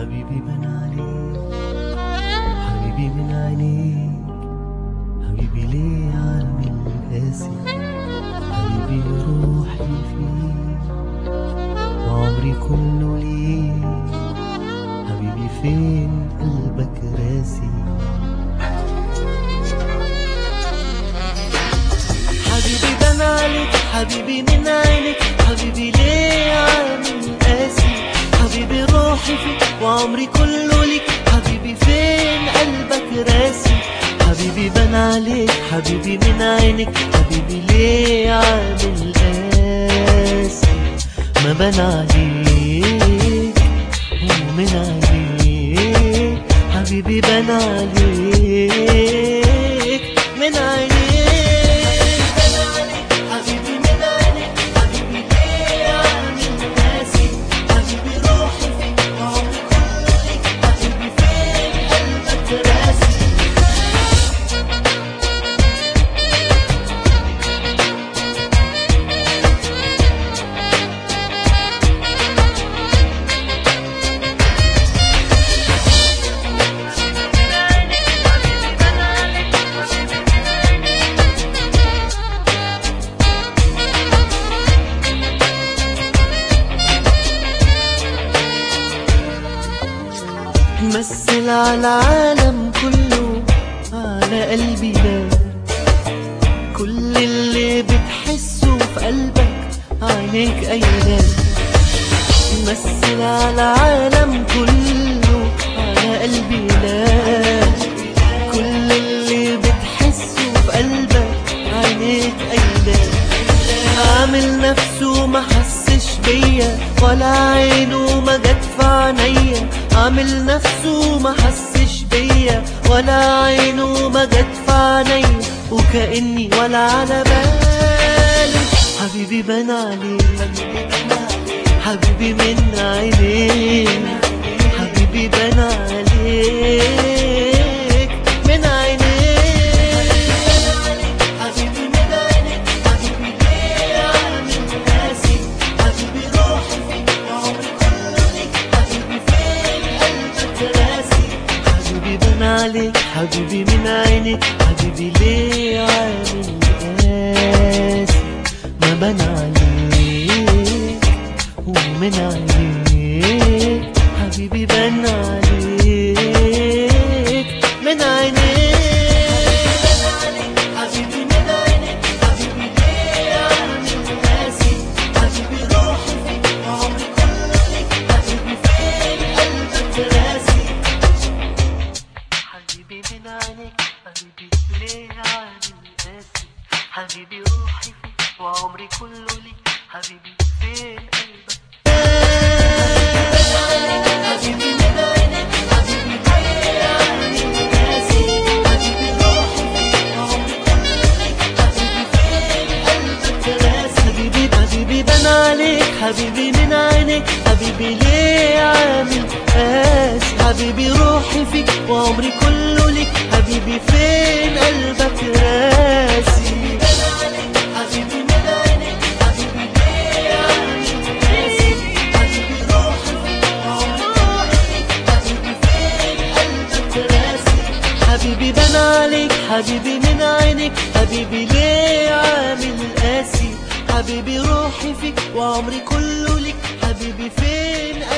حبيبي من عليك حبيبي من عينيك حبيبي ليه عامل قاسي حبيبي روحي فيك وعمري كله ليك حبيبي فين قلبك راسي حبيبي بان عليك حبيبي من عينك حبيبي ليه عامل قاسي حبيبي روحي فيك وعمري كله ليك حبيبي فين قلبك راسي حبيبي بان عليك حبيبي من عينك حبيبي ليه عامل قاسي ما بان عليك ومن عينيك حبيبي بان عليك من عينيك بان عليك حبيبي من عينيك حبيبي ليه عامل قاسي حبيبي روحي فيك وعمري كله ليك حبيبي فين قلبك راسي مثل على العالم كله على قلبي لا كل اللي بتحسه في قلبك عينيك قايله مثل على العالم كله على قلبي لا كل اللي بتحسه في قلبك عينيك قايله عامل نفسه ما حسش بيا ولا عينه ما جت في عينيا عامل نفسه ما حسش بيا ولا عينه ما جت في عينيا وكأني ولا على بالي حبيبي بان عليك حبيبي من عينيك حبيبي بان عليك من عينيك حبيبي من عينيك حبيبي ليه عامل قاسي حبيبي روحي فيك وعمري كله ليك حبيبي فين قلبك راسي حبيبي بان عليك حبيبي من عينيك حبيبي ليه عامل قاسي ما بان عليك ومن عينيك حبيبي بان عليك من عينيك حبيبي من عينيك حبيبي ليه عامل قاسي حبيبي روحي فيك وعمري كله ليك حبيبي فين قلبك راسي حبيبي من عينيك حبيبي ليه عامل قاسي حبيبي روحي فيك وعمري كله ليك حبيبي فين قلبك حبيبي من عينيك حبيبي ليه عامل قاسي حبيبي روحي فيك وعمري كله ليك حبيبي فين قلبك راسي حبيبي حبيبي بان عليك حبيبي من عينيك حبيبي ليه عامل قاسي حبيبي روحي فيك وعمري كله ليك حبيبي فين قلبك راسي حبيبي من عينيك حبيبي ليه عامل قاسي حبيبي روحي فيك وعمري كله ليك حبيبي فين قلبك راسي حبيبي بان عليك حبيبي من عينك حبيبي ليه عامل قاسي حبيبي روحي فيك وعمري كله ليك حبيبي فين